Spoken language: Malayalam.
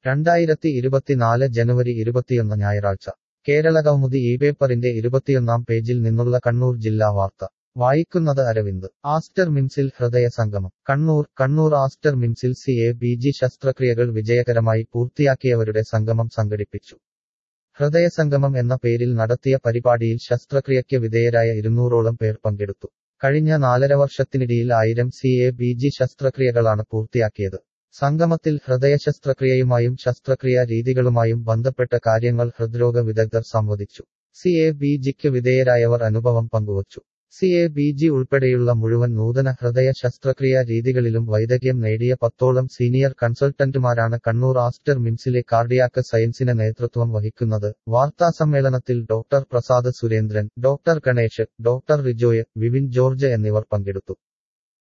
രണ്ടായിരത്തി ഇരുപത്തിനാല് ജനുവരി ഇരുപത്തിയൊന്ന് ഞായറാഴ്ച കേരളകൗമുദി ഈ പേപ്പറിന്റെ ഇരുപത്തിയൊന്നാം പേജിൽ നിന്നുള്ള കണ്ണൂർ ജില്ലാ വാർത്ത വായിക്കുന്നത് അരവിന്ദ് ആസ്റ്റർ മിംസിൽ ഹൃദയ സംഗമം കണ്ണൂർ കണ്ണൂർ ആസ്റ്റർ മിംസിൽ സി എ ബി ജി ശസ്ത്രക്രിയകൾ വിജയകരമായി പൂർത്തിയാക്കിയവരുടെ സംഗമം സംഘടിപ്പിച്ചു ഹൃദയസംഗമം എന്ന പേരിൽ നടത്തിയ പരിപാടിയിൽ ശസ്ത്രക്രിയയ്ക്ക് വിധേയരായ ഇരുന്നൂറോളം പേർ പങ്കെടുത്തു കഴിഞ്ഞ നാലര വർഷത്തിനിടയിൽ ആയിരം സി എ ബി ജി ശസ്ത്രക്രിയകളാണ് പൂർത്തിയാക്കിയത് സംഗമത്തിൽ ഹൃദയശസ്ത്രക്രിയയുമായും ശസ്ത്രക്രിയാ രീതികളുമായും ബന്ധപ്പെട്ട കാര്യങ്ങൾ ഹൃദ്രോഗ വിദഗ്ധർ സംവദിച്ചു സി എ ബി ജിക്ക് വിധേയരായവർ അനുഭവം പങ്കുവച്ചു സി എ ബി ജി ഉൾപ്പെടെയുള്ള മുഴുവൻ നൂതന ഹൃദയ ശസ്ത്രക്രിയാ രീതികളിലും വൈദഗ്ധ്യം നേടിയ പത്തോളം സീനിയർ കൺസൾട്ടന്റുമാരാണ് കണ്ണൂർ ആസ്റ്റർ മിംസിലെ കാർഡിയാക്ക് സയൻസിന് നേതൃത്വം വഹിക്കുന്നത് വാർത്താസമ്മേളനത്തിൽ doctor Prasad Surendran doctor Ganesh doctor Rijoy Vivin George എന്നിവർ പങ്കെടുത്തു